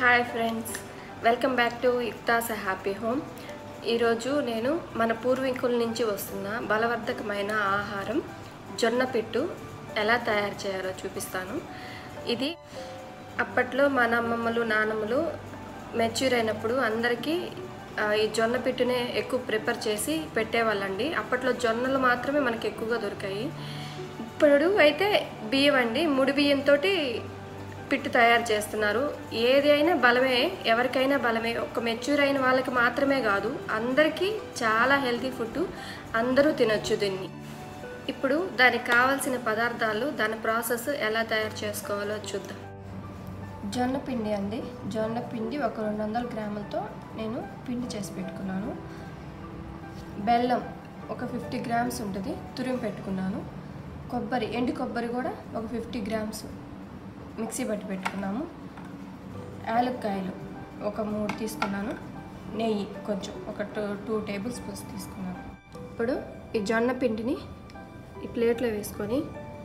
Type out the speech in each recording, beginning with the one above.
hi friends welcome back to ఇక్తాస్ happy home ఈరోజు నేను మన పూర్వీకుల నుంచి వస్తున్న బలవర్ధకమైన ఆహారం జొన్న పిట్టు ఎలా తయారు చేయాలో చూపిస్తాను ఇది అప్పట్లో మన అమ్మమ్మలు నానమ్మలు మెచ్యూర్ అయినప్పుడు అందరికీ ఆ, ఈ జొన్న పిట్టునే ఎక్కువ ప్రిపేర్ చేసి పెట్టేవాళ్ళండి అప్పట్లో జొన్నలు మాత్రమే మనకి ఎక్కువగా దొరికాయి ఇప్పుడు అయితే బియ్యం అండి ముడి బియ్యంతో పిట్టు తయారు చేస్తున్నారు ఏది అయినా బలమే ఎవరికైనా బలమే ఒక మెచ్యూర్ అయిన వాళ్ళకి మాత్రమే కాదు అందరికీ చాలా హెల్తీ ఫుడ్ అందరూ తినొచ్చు దీన్ని ఇప్పుడు దానికి కావాల్సిన పదార్థాలు దాని ప్రాసెస్ ఎలా తయారు చేసుకోవాలో చూద్దాం జొన్న పిండి అండి జొన్న పిండి ఒక రెండు వందల గ్రాములతో నేను పిండి చేసి పెట్టుకున్నాను బెల్లం ఒక ఫిఫ్టీ గ్రామ్స్ ఉంటుంది తురిమి పెట్టుకున్నాను కొబ్బరి ఎండు కొబ్బరి కూడా ఒక ఫిఫ్టీ గ్రామ్స్ మిక్సీ పట్టి పెట్టుకున్నాము యాలక్కాయలు ఒక మూడు తీసుకున్నాను నెయ్యి కొంచెం ఒక టూ టూ టేబుల్ స్పూన్స్ తీసుకున్నాను ఇప్పుడు ఈ జొన్న పిండిని ఈ ప్లేట్లో వేసుకొని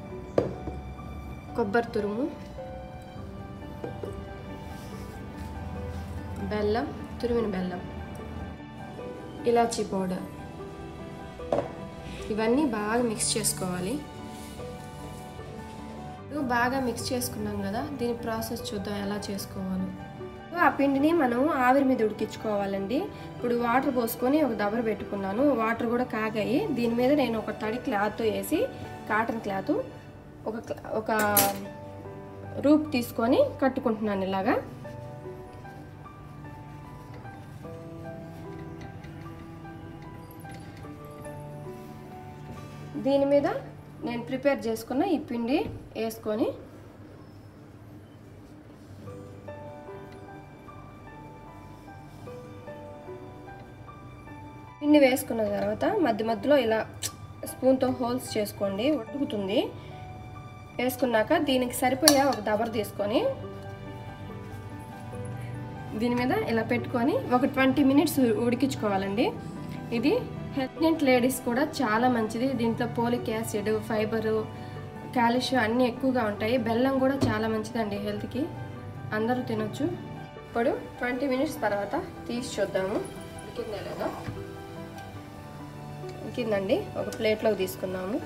కొబ్బరి తురుము బెల్లం తురిమిన బెల్లం ఇలాచీ పౌడర్ ఇవన్నీ బాగా మిక్స్ చేసుకోవాలి ఇప్పుడు బాగా మిక్స్ చేసుకున్నాం కదా దీని ప్రాసెస్ చూద్దాం ఎలా చేసుకోవాలో ఆ పిండిని మనం ఆవిరి మీద ఉడికించుకోవాలండి ఇప్పుడు వాటర్ పోసుకొని ఒక దబర పెట్టుకున్నాను వాటర్ కూడా కాగాయి దీని మీద నేను ఒక తడి క్లాత్ వేసి కాటన్ క్లాత్ ఒక క్లా- ఒక రూప్ తీసుకొని కట్టుకుంటున్నాను ఇలాగా దీని మీద నేను ప్రిపేర్ చేసుకున్న ఈ పిండి వేసుకొని పిండి వేసుకున్న తర్వాత మధ్య మధ్యలో ఇలా స్పూన్తో హోల్స్ చేసుకోండి ఉడుకుతుంది వేసుకున్నాక దీనికి సరిపోయే ఒక దబర్ తీసుకొని దీని మీద ఇలా పెట్టుకొని ఒక ట్వంటీ మినిట్స్ ఉడికించుకోవాలండి ఇది ప్రెగ్నెంట్ లేడీస్ కూడా చాలా మంచిది దీంట్లో పోలిక్ యాసిడ్ ఫైబరు కాల్షియం అన్నీ ఎక్కువగా ఉంటాయి బెల్లం కూడా చాలా మంచిదండి హెల్త్కి అందరూ తినొచ్చు ఇప్పుడు ట్వంటీ మినిట్స్ తర్వాత తీసి చూద్దాము ఉడికిందా లేదా ఉడికిందండి ఒక ప్లేట్లోకి తీసుకున్నాము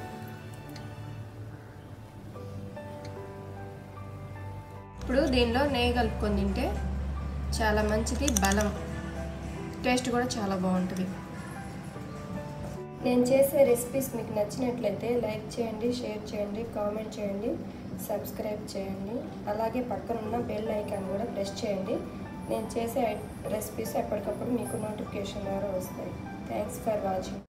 ఇప్పుడు దీనిలో నెయ్యి కలుపుకొని తింటే చాలా మంచిది బలం టేస్ట్ కూడా చాలా బాగుంటుంది నేను చేసే రెసిపీస్ మీకు నచ్చినట్లయితే లైక్ చేయండి షేర్ చేయండి కామెంట్ చేయండి సబ్స్క్రైబ్ చేయండి అలాగే పక్కనున్న బెల్ ఐకాన్ కూడా ప్రెస్ చేయండి నేను చేసే రెసిపీస్ ఎప్పటికప్పుడు మీకు నోటిఫికేషన్ ద్వారా వస్తాయి థ్యాంక్స్ ఫర్ వాచింగ్